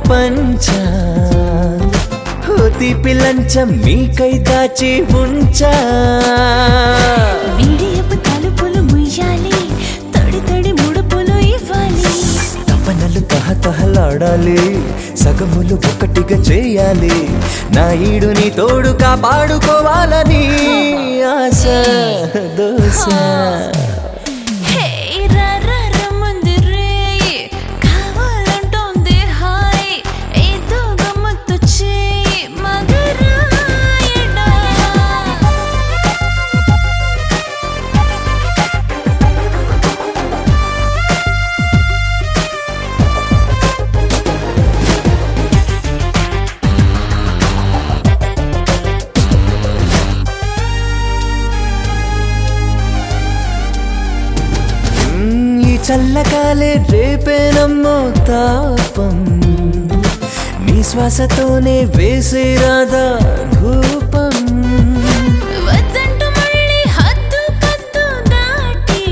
పంచా ఓ తీపి లంచం మీకై దాచి ఉంచా వీడియపు తలుపులు ముయ్యాలి తడి తడి ముడుపులు ఇవ్వాలి తపనలు తహతహలాడాలి సగములు ఒకటిగా చేయాలి నా ఈడుని తోడు కాపాడుకోవాలని ఆశ దోశ హే రా రా రమ్మంది రేయ్ కావాలంటోంది హాయ్ ఏదో గమ్మత్తు చేయి మగరాయడా మ్మ్, ఈ చల్లగాలే రేపేనమ్మో తాపం నీ శ్వాసతోనే వేసే రాధా ధూపం వద్దంటూ మళ్ళీ హద్దు పద్దు దాటి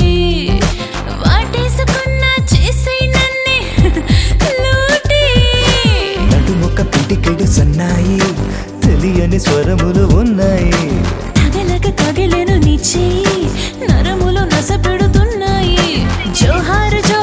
వాటేసుకున్న చేసే నన్నే లూటి నడుమొక పిటికెడు సన్నాయి తెలియని స్వరములు ఉన్నాయి తగలక తగిలెను నీ చెయ్యి నరములు నస పెడుతున్నాయి జోహారు జో